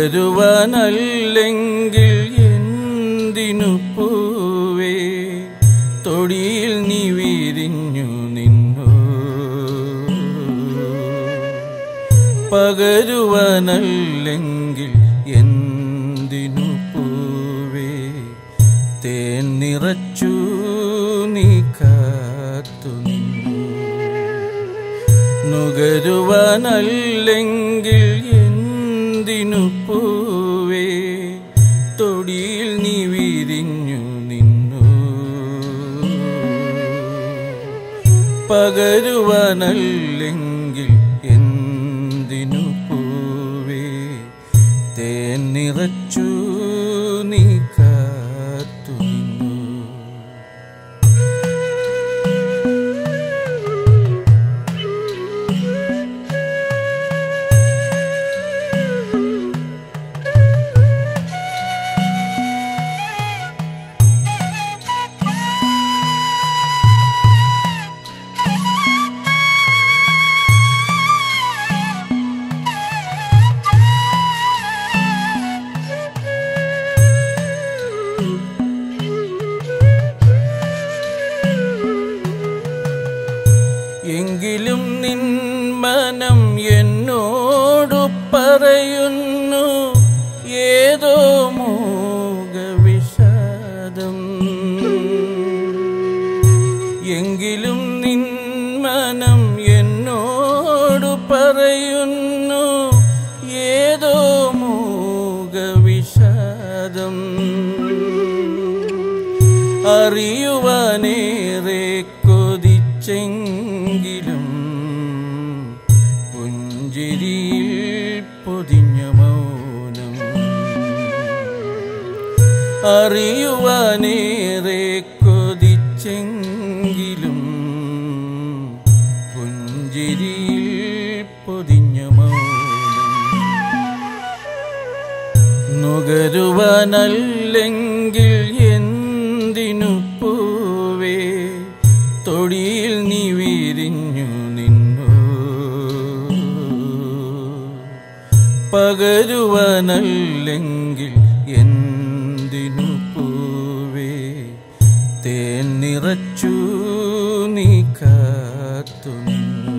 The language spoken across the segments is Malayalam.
നുകരുവാനല്ലെങ്കിൽ എന്തിനു പൂവേ തൊടിയിൽ നീ വിരിഞ്ഞു നിന്നു പകരുവാനല്ലെങ്കിൽ എന്തിനു പൂവേ തേൻ നിറച്ചു നീ കാത്തു നിന്നു നുകരുവാനല്ലെങ്കിൽ എന്തിനു പൂവേ തൊടിയിൽ നീ വിരിഞ്ഞു നിന്നു പകരുവാനല്ലെങ്കിൽ എന്തിനു പൂവേ തേൻ നിറച്ചു നീ കാത്തു നിന്നു എങ്കിലും നിൻ മനം എന്നോടു പറയുന്നു ഏതോ മോഹവിഷാദം എങ്കിലും നിൻ മനം എന്നോടു പറയുന്നു ഏതോ മോഹവിഷാദം അറിയുവാനേറെ കൊതിച്ചെങ്കിലും പുഞ്ചിരിയിൽ പൊതിഞ്ഞ മൗനം അറിയുവാനേറെ കൊതിച്ചെങ്കിലും പുഞ്ചിരിയിൽ പൊതിഞ്ഞ മൗനം നുകരുവാനല്ലെങ്കിൽ എന്തിനു പൂവേ തൊടിയിൽ നീ വിരിഞ്ഞു നിന്നു പകരുവാനല്ലെങ്കിൽ എന്തിനു പൂവേ തേൻ നിറച്ചു നീ കാത്തു നിന്നു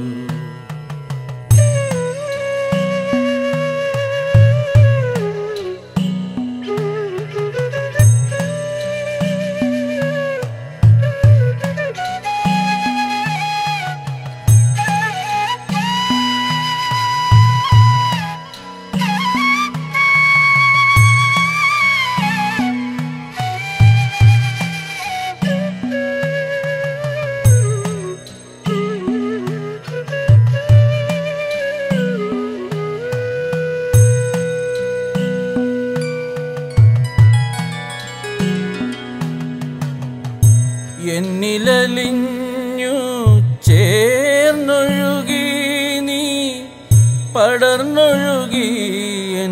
എന്നിലലിഞ്ഞു ചേർന്നൊഴുകി നീ പടർന്നൊഴുകി എൻ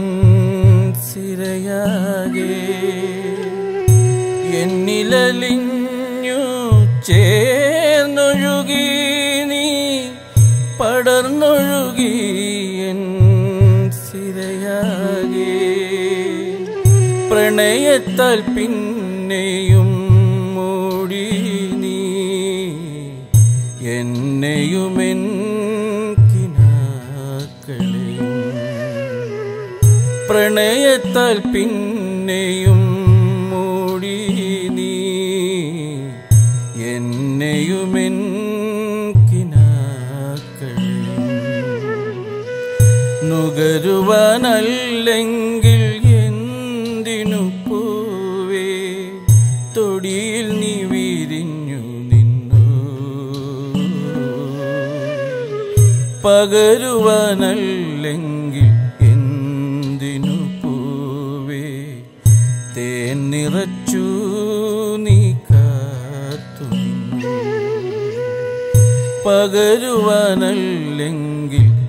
സിരയാകെ എന്നിലലിഞ്ഞു ചേർന്നൊഴുകി നീ പടർന്നൊഴുകി എൻ സിരയാകെ പ്രണയത്താൽ പിന്നെയും മൂടി നീ എന്നെയുമെൻ കിനാക്കളെയും പ്രണയത്താൽ പിന്നെയും മൂടി നീ എന്നെയുമെൻ കിനാക്കളെയും നുകരുവാനല്ലെങ്കിൽ എന്തിനു പൂവേ തൊടിയിൽ നീ വിരിഞ്ഞു നിന്നു പകരുവാനല്ലെങ്കിൽ എന്തിനു പൂവേ തേൻ നിറച്ചു നീ കാത്തു നിന്നു പകരുവാനല്ലെങ്കിൽ